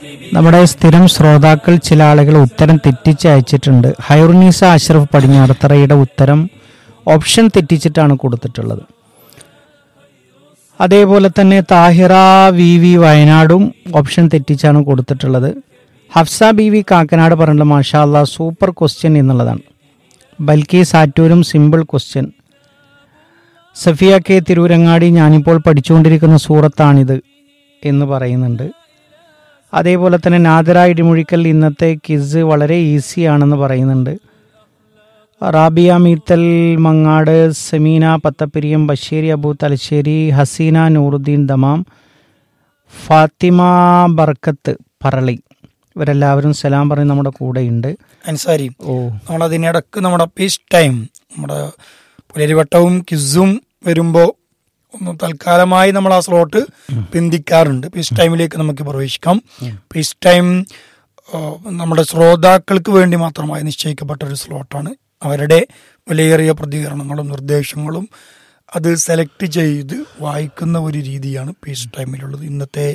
നമ്മുടെ സ്ഥിരം ശ്രോതാക്കൾ ചില ആളുകൾ ഉത്തരം തെറ്റിച്ച് അയച്ചിട്ടുണ്ട് ഹൈറുനീസ അഷ്റഫ് പടിഞ്ഞാറത്തറയുടെ ഉത്തരം ഓപ്ഷൻ തെറ്റിച്ചിട്ടാണ് കൊടുത്തിട്ടുള്ളത് അതേപോലെ തന്നെ താഹിറ വി വി വയനാടും ഓപ്ഷൻ തെറ്റിച്ചാണ് കൊടുത്തിട്ടുള്ളത് ഹഫ്സ ബി വി കാക്കനാട് പറഞ്ഞിട്ടുള്ള മാഷാ അല്ലാ സൂപ്പർ ക്വസ്റ്റ്യൻ എന്നുള്ളതാണ് ബൽക്കീസ് ആറ്റൂരും simple question Safiya K Tirurangadi ഞാനിപ്പോൾ പഠിച്ചുകൊണ്ടിരിക്കുന്ന സൂറത്താണിത് എന്ന് പറയുന്നുണ്ട് അതേപോലെ തന്നെ നാദര ഇടിമുഴിക്കൽ ഇന്നത്തെ കിസ് വളരെ ഈസിയാണെന്ന് പറയുന്നുണ്ട് റാബിയ മീത്തൽ മങ്ങാട് സെമീന പത്തപ്പിരിയം ബഷീരി അബു തലശ്ശേരി ഹസീന നൂറുദ്ദീൻ ദമാം ഫാത്തിമ ബർക്കത്ത് പറളി ഇവരെല്ലാവരും സലാം പറഞ്ഞ് നമ്മുടെ കൂടെയുണ്ട് അൻസാരി ഓ നമ്മൾ അതിനിടക്ക് നമ്മുടെ പീസ് ടൈം നമ്മുടെ പുലരിവട്ടവും കിസും വരുമ്പോൾ ഒന്ന് തൽക്കാലമായി നമ്മൾ ആ സ്ലോട്ട് പിന്തിക്കാറുണ്ട് പീസ് ടൈമിലേക്ക് നമുക്ക് പ്രവേശിക്കാം പീസ് ടൈം ആ, നമ്മുടെ ശ്രോതാക്കൾക്ക് വേണ്ടി മാത്രമായി നിശ്ചയിക്കപ്പെട്ട ഒരു സ്ലോട്ടാണ് അവരുടെ വിലയേറിയ പ്രതികരണങ്ങളും നിർദ്ദേശങ്ങളും അത് സെലക്ട് ചെയ്ത് വായിക്കുന്ന ഒരു രീതിയാണ് പീസ് ടൈമിലുള്ളത് ഇന്നത്തെ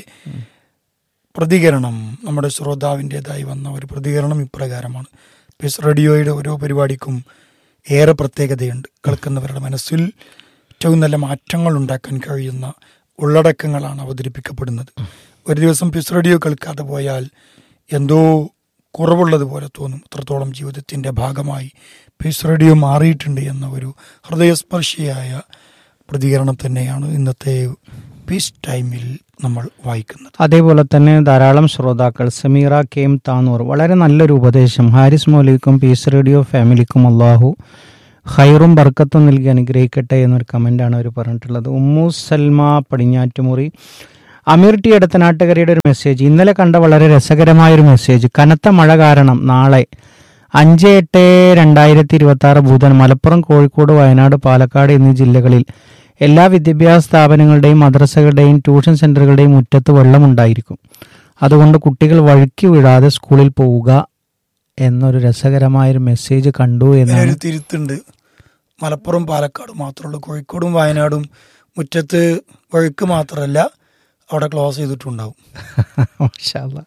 പ്രതികരണം നമ്മുടെ ശ്രോതാവിൻ്റെതായി വന്ന ഒരു പ്രതികരണം ഇപ്രകാരമാണ് പീസ് റേഡിയോയുടെ ഓരോ പരിപാടിക്കും ഏറെ പ്രത്യേകതയുണ്ട് കേൾക്കുന്നവരുടെ മനസ്സിൽ ഏറ്റവും നല്ല മാറ്റങ്ങൾ ഉണ്ടാക്കാൻ കഴിയുന്ന ഉള്ളടക്കങ്ങളാണ് അവതരിപ്പിക്കപ്പെടുന്നത് ഒരു ദിവസം പീസ് റേഡിയോ കേൾക്കാതെ പോയാൽ എന്തോ കുറവുള്ളതുപോലെ തോന്നും അത്രത്തോളം ജീവിതത്തിൻ്റെ ഭാഗമായി പീസ് റേഡിയോ മാറിയിട്ടുണ്ട് എന്ന ഒരു ഹൃദയസ്പർശിയായ പ്രതികരണം തന്നെയാണ് ഇന്നത്തെ പീസ് ടൈമിൽ നമ്മൾ വായിക്കുന്നത് അതേപോലെ തന്നെ ധാരാളം ശ്രോതാക്കൾ സമീറ കെ എം താനൂർ വളരെ നല്ലൊരു ഉപദേശം ഹാരിസ് മൗലിക്കും പീസ് റേഡിയോ ഫാമിലിക്കും അള്ളാഹു ഹൈറും ബർക്കത്തും നൽകി അനുഗ്രഹിക്കട്ടെ എന്നൊരു കമൻ്റാണ് അവർ പറഞ്ഞിട്ടുള്ളത് ഉമ്മു സൽമ പടിഞ്ഞാറ്റുമുറി അമീർ ടി എടത്തനാട്ടുകരയുടെ ഒരു മെസ്സേജ് ഇന്നലെ കണ്ട വളരെ രസകരമായ ഒരു മെസ്സേജ് കനത്ത മഴ കാരണം നാളെ അഞ്ച് എട്ട് രണ്ടായിരത്തി ഇരുപത്തി ആറ് ബുധൻ മലപ്പുറം കോഴിക്കോട് വയനാട് പാലക്കാട് എന്നീ ജില്ലകളിൽ എല്ലാ വിദ്യാഭ്യാസ സ്ഥാപനങ്ങളുടെയും മദ്രസകളുടെയും ട്യൂഷൻ സെന്ററുകളുടെയും മുറ്റത്ത് വെള്ളമുണ്ടായിരിക്കും അതുകൊണ്ട് കുട്ടികൾ വഴുക്കി വിടാതെ സ്കൂളിൽ പോവുക എന്നൊരു രസകരമായൊരു മെസ്സേജ് കണ്ടു എന്നാണ് ഇതിനൊരു തിരുത്തുണ്ട് മലപ്പുറം പാലക്കാട് മാത്രമുള്ളൂ കോഴിക്കോടും വയനാടും മുറ്റത്ത് വഴുക്ക് മാത്രമല്ല അവിടെ ക്ലോസ് ചെയ്തിട്ടുണ്ടാവും മാഷാ അല്ലാ.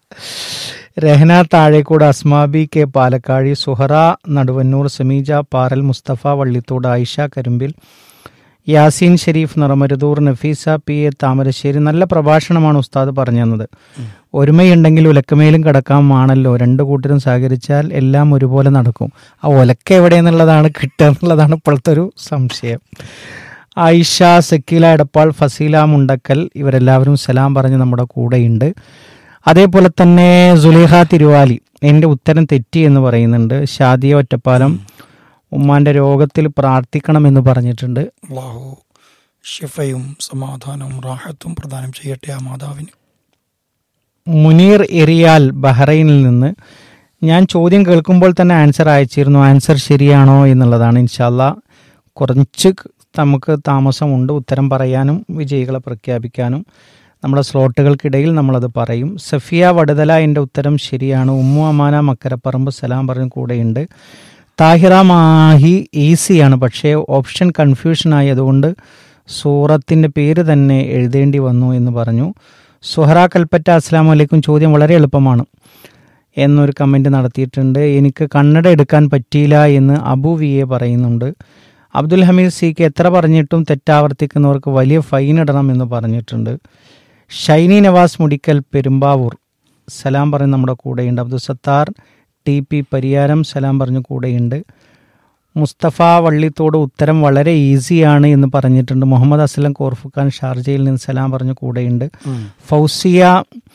Rahna Thazhekode Asmabi K Palakkazhi Suhara Naduvannur Sameeja Paral Musthafa Vallithode Ayisha Karimbil Yaseen Shareef Niramaruthur Nafeesa P A Thamarassery നല്ല പ്രഭാഷണമാണ് ഉസ്താദ് പറഞ്ഞു തന്നത് ഒരുമയുണ്ടെങ്കിൽ ഉലക്കമേലും കിടക്കാമാണല്ലോ രണ്ടു കൂട്ടരും സഹകരിച്ചാൽ എല്ലാം ഒരുപോലെ നടക്കും ആ ഒലക്ക എവിടെയെന്നുള്ളതാണ് കിട്ടുക എന്നുള്ളതാണ് ഇപ്പോഴത്തെ ഒരു സംശയം ആയിഷ സക്കീല എടപ്പാൾ ഫസീല മുണ്ടക്കൽ ഇവരെല്ലാവരും സലാം പറഞ്ഞ് നമ്മുടെ കൂടെയുണ്ട് അതേപോലെ തന്നെ സുലേഖ തിരുവാലി എൻ്റെ ഉത്തരം തെറ്റി എന്ന് പറയുന്നുണ്ട് ഷാദിയ ഒറ്റപ്പാലം ഉമ്മാന്റെ രോഗത്തിൽ പ്രാർത്ഥിക്കണം എന്ന് പറഞ്ഞിട്ടുണ്ട് അള്ളാഹു ഷിഫയും സമാധാനവും റാഹത്തും പ്രദാനം ചെയ്യട്ടെ ആ മാതാവിന് മുനീർ എറിയാൽ ബഹ്റൈനിൽ നിന്ന് ഞാൻ ചോദ്യം കേൾക്കുമ്പോൾ തന്നെ ആൻസർ അയച്ചിരുന്നു ആൻസർ ശരിയാണോ എന്നുള്ളതാണ് ഇൻഷാല്ല കുറച്ച് നമുക്ക് താമസമുണ്ട് ഉത്തരം പറയാനും വിജയികളെ പ്രഖ്യാപിക്കാനും നമ്മുടെ സ്ലോട്ടുകൾക്കിടയിൽ നമ്മളത് പറയും സഫിയ വടുതല എൻ്റെ ഉത്തരം ശരിയാണ് ഉമ്മു അമാന മക്കരപ്പറമ്പ് സലാം പറഞ്ഞ കൂടെയുണ്ട് താഹിറ മാഹി ഈസിയാണ് പക്ഷേ ഓപ്ഷൻ കൺഫ്യൂഷനായി അതുകൊണ്ട് സൂറത്തിൻ്റെ പേര് തന്നെ എഴുതേണ്ടി വന്നു എന്ന് പറഞ്ഞു സുഹറ കൽപ്പറ്റ അസ്സാം വലൈക്കും ചോദ്യം വളരെ എളുപ്പമാണ് എന്നൊരു കമൻറ്റ് നടത്തിയിട്ടുണ്ട് എനിക്ക് കണ്ണട എടുക്കാൻ പറ്റിയില്ല എന്ന് അബു വി എ പറയുന്നുണ്ട് അബ്ദുൽ ഹമീദ് സിക്ക് എത്ര പറഞ്ഞിട്ടും തെറ്റാവർത്തിക്കുന്നവർക്ക് വലിയ ഫൈൻ ഇടണം എന്ന് പറഞ്ഞിട്ടുണ്ട് ഷൈനി നവാസ് മുടിക്കൽ പെരുമ്പാവൂർ സലാം പറഞ്ഞ് നമ്മുടെ കൂടെയുണ്ട് അബ്ദുൽ സത്താർ ടി പി പരിയാരം സലാം പറഞ്ഞ് കൂടെയുണ്ട് മുസ്തഫ വള്ളിത്തോട് ഉത്തരം വളരെ ഈസിയാണ് എന്ന് പറഞ്ഞിട്ടുണ്ട് മുഹമ്മദ് അസ്ലം കോർഫുഖാൻ ഷാർജയിൽ നിന്ന് സലാം പറഞ്ഞ് കൂടെയുണ്ട് ഫൗസിയ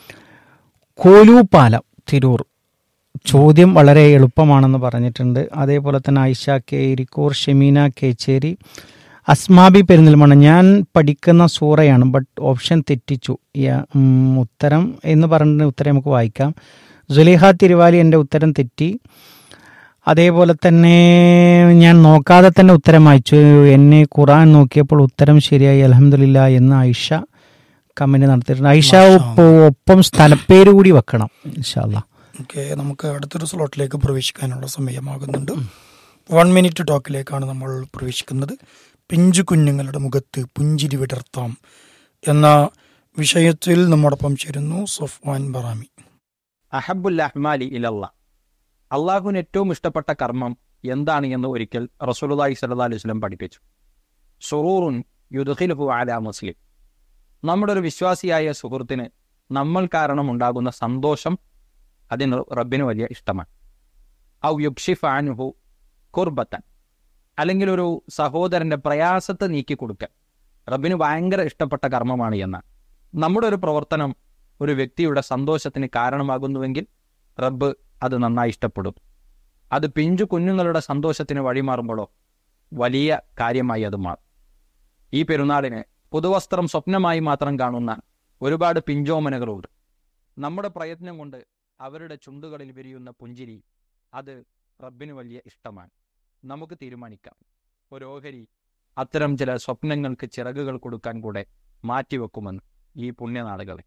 കോലൂപ്പാലം തിരൂർ ചോദ്യം വളരെ എളുപ്പമാണെന്ന് പറഞ്ഞിട്ടുണ്ട് അതേപോലെ തന്നെ ആയിഷ കെ ഇരിക്കൂർ ഷെമീന കേച്ചേരി അസ്മാബി പെരുന്തൽമണ്ണ ഞാൻ പഠിക്കുന്ന സൂറയാണ് ബട്ട് ഓപ്ഷൻ തെറ്റിച്ചു യ- ഉം, ഉത്തരം എന്ന് പറഞ്ഞ ഉത്തരം നമുക്ക് വായിക്കാം സുലേഹ തിരുവാലി എൻ്റെ ഉത്തരം തെറ്റി അതേപോലെ തന്നെ ഞാൻ നോക്കാതെ തന്നെ ഉത്തരം അയച്ചു എന്നെ ഖുറാൻ നോക്കിയപ്പോൾ ഉത്തരം ശരിയായി അലഹമില്ല എന്ന് ആയിഷ കമന്റ് നടത്തിയിട്ടുണ്ട് ആയിഷ ഒപ്പ- ഒപ്പം സ്ഥലപ്പേര് കൂടി വെക്കണം ഇൻഷാല്ലാ ഓക്കെ നമുക്ക് അടുത്തൊരു സ്ലോട്ടിലേക്ക് പ്രവേശിക്കാനുള്ള സമയമാകുന്നുണ്ട് വൺ മിനിറ്റ് ടോക്കിലേക്കാണ് നമ്മൾ പ്രവേശിക്കുന്നത് പിഞ്ചു കുഞ്ഞുങ്ങളുടെ മുഖത്ത് പുഞ്ചിരി വിടർത്താം എന്ന വിഷയത്തിൽ നമ്മോടൊപ്പം ചേരുന്നു സൊഫ്വാൻ ബറാമി അഹബുൽ അഹ്മാലി ഇലല്ല അള്ളാഹുവിന് ഏറ്റവും ഇഷ്ടപ്പെട്ട കർമ്മം എന്താണ് എന്ന് ഒരിക്കൽ റസൂലുള്ളാഹി സ്വല്ലല്ലാഹി അലൈഹി വസല്ലം പഠിപ്പിച്ചു സുറൂറുൻ യുദ്ഖിലുഹു അലാ മുസ്ലിം നമ്മുടെ ഒരു വിശ്വാസിയായ സുഹൃത്തിന് നമ്മൾ കാരണം ഉണ്ടാകുന്ന സന്തോഷം അതിന് റബ്ബിന് വലിയ ഇഷ്ടമാണ് ഔ യുക്ഷിഫ് ആനുഹു കുർബത്തൻ അല്ലെങ്കിൽ ഒരു സഹോദരന്റെ പ്രയാസത്തെ നീക്കി കൊടുക്കൽ റബ്ബിന് ഭയങ്കര ഇഷ്ടപ്പെട്ട കർമ്മമാണ് എന്നാണ് നമ്മുടെ ഒരു പ്രവർത്തനം ഒരു വ്യക്തിയുടെ സന്തോഷത്തിന് കാരണമാകുന്നുവെങ്കിൽ റബ്ബ് അത് നന്നായി ഇഷ്ടപ്പെടും അത് പിഞ്ചു കുഞ്ഞുങ്ങളുടെ സന്തോഷത്തിന് വഴിമാറുമ്പോഴോ വലിയ കാര്യമായി അത് മാറും ഈ പെരുന്നാളിന് പുതുവസ്ത്രം സ്വപ്നമായി മാത്രം കാണുന്ന ഒരുപാട് പിഞ്ചോമനകളുണ്ട് നമ്മുടെ പ്രയത്നം കൊണ്ട് അവരുടെ ചുണ്ടുകളിൽ വിരിയുന്ന പുഞ്ചിരി അത് റബ്ബിന് വലിയ ഇഷ്ടമാണ് നമുക്ക് തീരുമാനിക്കാം ഒരു ഓഹരി അത്തരം ചില സ്വപ്നങ്ങൾക്ക് ചിറകുകൾ കൊടുക്കാൻ കൂടെ മാറ്റിവെക്കുമെന്ന് ഈ പുണ്യനാളുകളെ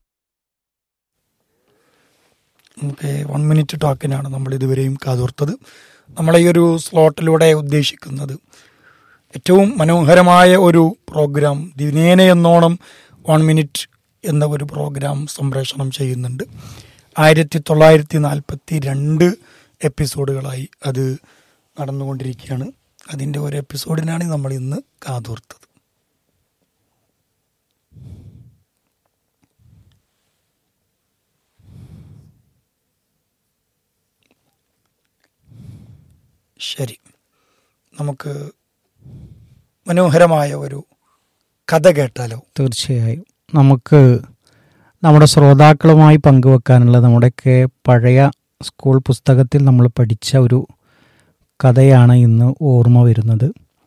നമുക്ക് വൺ മിനിറ്റ് ടോക്കിനാണ് നമ്മൾ ഇതുവരെയും കാതോർത്തത് നമ്മളെ ഈ ഒരു സ്ലോട്ടിലൂടെ ഉദ്ദേശിക്കുന്നത് ഏറ്റവും മനോഹരമായ ഒരു പ്രോഗ്രാം ദിനേന എന്നോണം വൺ മിനിറ്റ് എന്ന ഒരു പ്രോഗ്രാം സംപ്രേഷണം ചെയ്യുന്നുണ്ട് ആയിരത്തി തൊള്ളായിരത്തി നാൽപ്പത്തി രണ്ട് എപ്പിസോഡുകളായി അത് നടന്നുകൊണ്ടിരിക്കുകയാണ് അതിൻ്റെ ഒരു എപ്പിസോഡിനാണ് നമ്മൾ ഇന്ന് കാതോർത്തത് ശരി നമുക്ക് മനോഹരമായ ഒരു കഥ കേട്ടാലോ തീർച്ചയായും നമുക്ക് നമ്മുടെ ശ്രോതാക്കളുമായി പങ്കുവെക്കാനുള്ള നമ്മുടെയൊക്കെ പഴയ സ്കൂൾ പുസ്തകത്തിൽ നമ്മൾ പഠിച്ച ഒരു കഥയാണ് ഇന്ന് ഓർമ്മ വരുന്നത്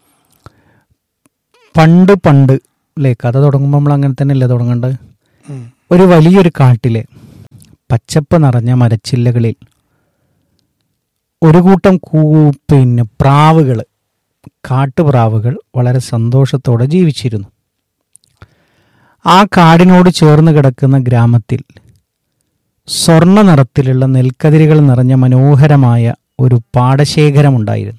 പണ്ട് പണ്ട് അല്ലേ കഥ തുടങ്ങുമ്പോൾ നമ്മൾ അങ്ങനെ തന്നെയല്ലേ തുടങ്ങേണ്ടത് ഉം. ഒരു വലിയൊരു കാട്ടിലെ പച്ചപ്പ് നിറഞ്ഞ മരച്ചില്ലകളിൽ ഒരു കൂട്ടം കൂ പിന്നെ പ്രാവുകൾ കാട്ടുപ്രാവുകൾ വളരെ സന്തോഷത്തോടെ ജീവിച്ചിരുന്നു ആ കാടിനോട് ചേർന്ന് കിടക്കുന്ന ഗ്രാമത്തിൽ സ്വർണ്ണ നിറത്തിലുള്ള നെൽക്കതിരുകൾ നിറഞ്ഞ മനോഹരമായ ഒരു പാടശേഖരമുണ്ടായിരുന്നു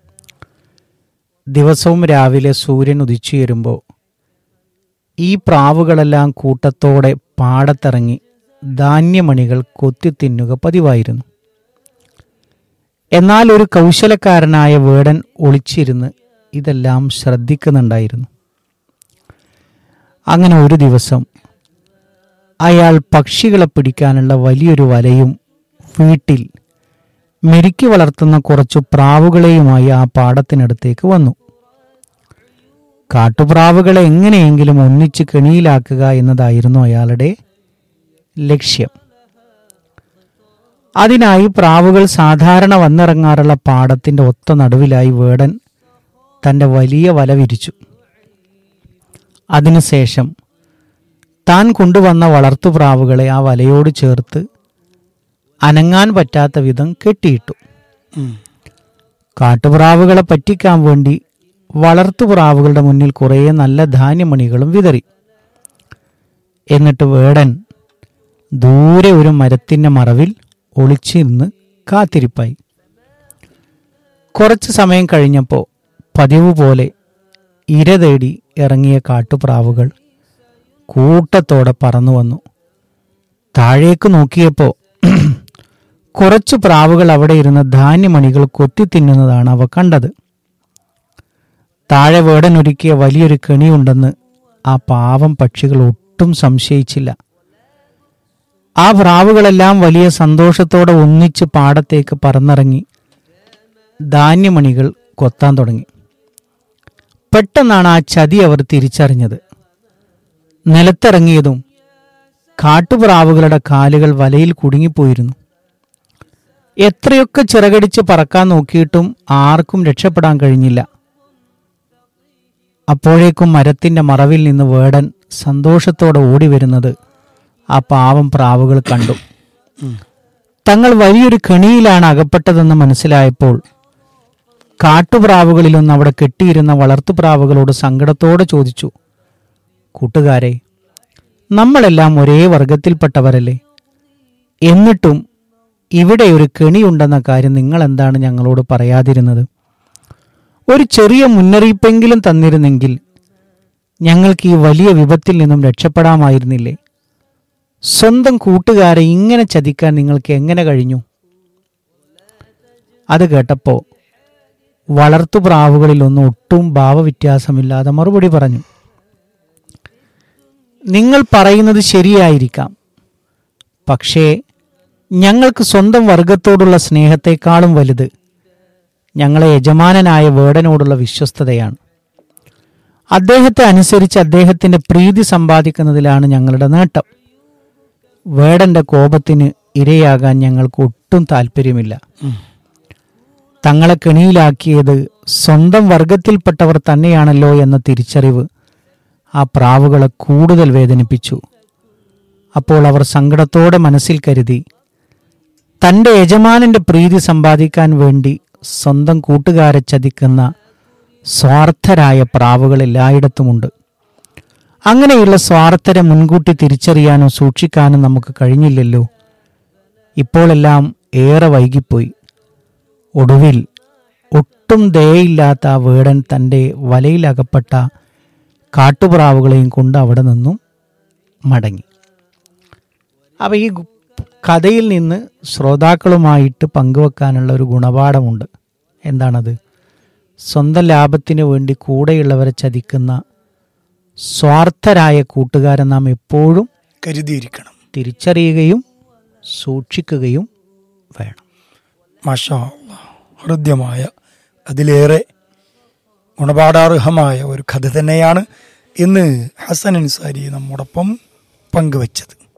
ദിവസവും രാവിലെ സൂര്യൻ ഉദിച്ചുയരുമ്പോൾ ഈ പ്രാവുകളെല്ലാം കൂട്ടത്തോടെ പാടത്തിറങ്ങി ധാന്യമണികൾ കൊത്തിത്തിന്നുക പതിവായിരുന്നു എന്നാൽ ഒരു കൗശലക്കാരനായ വേടൻ ഒളിച്ചിരുന്ന് ഇതെല്ലാം ശ്രദ്ധിക്കുന്നുണ്ടായിരുന്നു അങ്ങനെ ഒരു ദിവസം അയാൾ പക്ഷികളെ പിടിക്കാനുള്ള വലിയൊരു വലയും വീട്ടിൽ മെരുക്കി വളർത്തുന്ന കുറച്ചു പ്രാവുകളെയുമായി ആ പാടത്തിനടുത്തേക്ക് വന്നു കാട്ടുപ്രാവുകളെ എങ്ങനെയെങ്കിലും ഒന്നിച്ച് കെണിയിലാക്കുക എന്നതായിരുന്നു അയാളുടെ ലക്ഷ്യം അതിനായി പ്രാവുകൾ സാധാരണ വന്നിറങ്ങാറുള്ള പാടത്തിന്റെ ഒത്ത നടുവിലായി വേടൻ തന്റെ വലിയ വല വിരിച്ചു അതിനുശേഷം താൻ കൊണ്ടുവന്ന വളർത്തുപ്രാവുകളെ ആ വലയോട് ചേർത്ത് അനങ്ങാൻ പറ്റാത്ത വിധം കെട്ടിയിട്ടു ഉം. കാട്ടുപ്രാവുകളെ പറ്റിക്കാൻ വേണ്ടി വളർത്തുപ്രാവുകളുടെ മുന്നിൽ കുറേ നല്ല ധാന്യമണികളും വിതറി എന്നിട്ട് വേടൻ ദൂരെ ഒരു മരത്തിന്റെ മറവിൽ ഒളിച്ചിരുന്ന് കാത്തിരിപ്പായി കുറച്ച് സമയം കഴിഞ്ഞപ്പോൾ പതിവ് പോലെ ഇര തേടി ഇറങ്ങിയ കാട്ടുപ്രാവുകൾ കൂട്ടത്തോടെ പറന്നു വന്നു താഴേക്ക് നോക്കിയപ്പോൾ കുറച്ചു പ്രാവുകൾ അവിടെ ഇരുന്ന ധാന്യമണികൾ കൊത്തിത്തിന്നുന്നതാണ് അവ കണ്ടത് താഴെ വേടനൊരുക്കിയ വലിയൊരു കെണിയുണ്ടെന്ന് ആ പാവം പക്ഷികൾ ഒട്ടും സംശയിച്ചില്ല ആ പ്രാവുകളെല്ലാം വലിയ സന്തോഷത്തോടെ ഒന്നിച്ച് പാടത്തേക്ക് പറന്നിറങ്ങി ധാന്യമണികൾ കൊത്താൻ തുടങ്ങി പെട്ടെന്നാണ് ആ ചതി അവർ തിരിച്ചറിഞ്ഞത് നിലത്തിറങ്ങിയതും കാട്ടുപ്രാവുകളുടെ കാലുകൾ വലയിൽ കുടുങ്ങിപ്പോയിരുന്നു എത്രയൊക്കെ ചിറകടിച്ച് പറക്കാൻ നോക്കിയിട്ടും ആർക്കും രക്ഷപ്പെടാൻ കഴിഞ്ഞില്ല അപ്പോഴേക്കും മരത്തിന്റെ മറവിൽ നിന്ന് വേടൻ സന്തോഷത്തോടെ ഓടി വരുന്നത് ആ പാവം പ്രാവുകൾ കണ്ടു തങ്ങൾ വലിയൊരു കെണിയിലാണ് അകപ്പെട്ടതെന്ന് മനസ്സിലായപ്പോൾ കാട്ടുപ്രാവുകളിലൊന്ന് അവിടെ കെട്ടിയിരുന്ന വളർത്തുപ്രാവുകളോട് സങ്കടത്തോടെ ചോദിച്ചു കൂട്ടുകാരെ നമ്മളെല്ലാം ഒരേ വർഗത്തിൽപ്പെട്ടവരല്ലേ എന്നിട്ടും ഇവിടെ ഒരു കെണിയുണ്ടെന്ന കാര്യം നിങ്ങൾ എന്താണ് ഞങ്ങളോട് പറയാതിരുന്നത് ഒരു ചെറിയ മുന്നറിയിപ്പെങ്കിലും തന്നിരുന്നെങ്കിൽ ഞങ്ങൾക്ക് ഈ വലിയ വിപത്തിൽ നിന്നും രക്ഷപ്പെടാമായിരുന്നില്ലേ സ്വന്തം കൂട്ടുകാരെ ഇങ്ങനെ ചതിക്കാൻ നിങ്ങൾക്ക് എങ്ങനെ കഴിഞ്ഞു അത് കേട്ടപ്പോൾ വളർത്തുപ്രാവുകളിലൊന്നും ഒട്ടും ഭാവവ്യത്യാസമില്ലാതെ മറുപടി പറഞ്ഞു നിങ്ങൾ പറയുന്നത് ശരിയായിരിക്കാം പക്ഷേ ഞങ്ങൾക്ക് സ്വന്തം വർഗത്തോടുള്ള സ്നേഹത്തെക്കാളും വലുത് ഞങ്ങളെ യജമാനനായ വേടനോടുള്ള വിശ്വസ്തതയാണ് അദ്ദേഹത്തെ അനുസരിച്ച് അദ്ദേഹത്തിന്റെ പ്രീതി സമ്പാദിക്കുന്നതിലാണ് ഞങ്ങളുടെ നേട്ടം വേടന്റെ കോപത്തിന് ഇരയാകാൻ ഞങ്ങൾക്ക് ഒട്ടും താല്പര്യമില്ല തങ്ങളെ കെണിയിലാക്കിയത് സ്വന്തം വർഗത്തിൽപ്പെട്ടവർ തന്നെയാണല്ലോ എന്ന തിരിച്ചറിവ് ആ പ്രാവുകളെ കൂടുതൽ വേദനിപ്പിച്ചു അപ്പോൾ അവർ സങ്കടത്തോടെ മനസ്സിൽ കരുതി തന്റെ യജമാനന്റെ പ്രീതി സമ്പാദിക്കാൻ വേണ്ടി സ്വന്തം കൂട്ടുകാരെ ചതിക്കുന്ന സ്വാർത്ഥരായ പ്രാവുകൾ എല്ലായിടത്തുമുണ്ട് അങ്ങനെയുള്ള സ്വാർത്ഥരെ മുൻകൂട്ടി തിരിച്ചറിയാനും സൂക്ഷിക്കാനും നമുക്ക് കഴിഞ്ഞില്ലല്ലോ ഇപ്പോഴെല്ലാം ഏറെ വൈകിപ്പോയി ഒടുവിൽ ഒട്ടും ദയയില്ലാത്ത ആ വേടൻ തൻ്റെ വലയിലകപ്പെട്ട കാട്ടുപ്രാവുകളെയും കൊണ്ട് അവിടെ നിന്നും മടങ്ങി അപ്പോൾ ഈ ഗു- കഥയിൽ നിന്ന് ശ്രോതാക്കളുമായിട്ട് പങ്കുവെക്കാനുള്ള ഒരു ഗുണപാഠമുണ്ട് എന്താണത് സ്വന്തം ലാഭത്തിന് വേണ്ടി കൂടെയുള്ളവരെ ചതിക്കുന്ന സ്വാർത്ഥരായ കൂട്ടുകാരെ നാം എപ്പോഴും കരുതിയിരിക്കണം തിരിച്ചറിയുകയും സൂക്ഷിക്കുകയും വേണം മാഷാ അല്ലാ. ഹൃദ്യമായ അതിലേറെ ഗുണപാഠാർഹമായ ഒരു കഥ തന്നെയാണ് ഇന്ന് ഹസൻ അൻസാരി നമ്മോടൊപ്പം പങ്കുവച്ചത്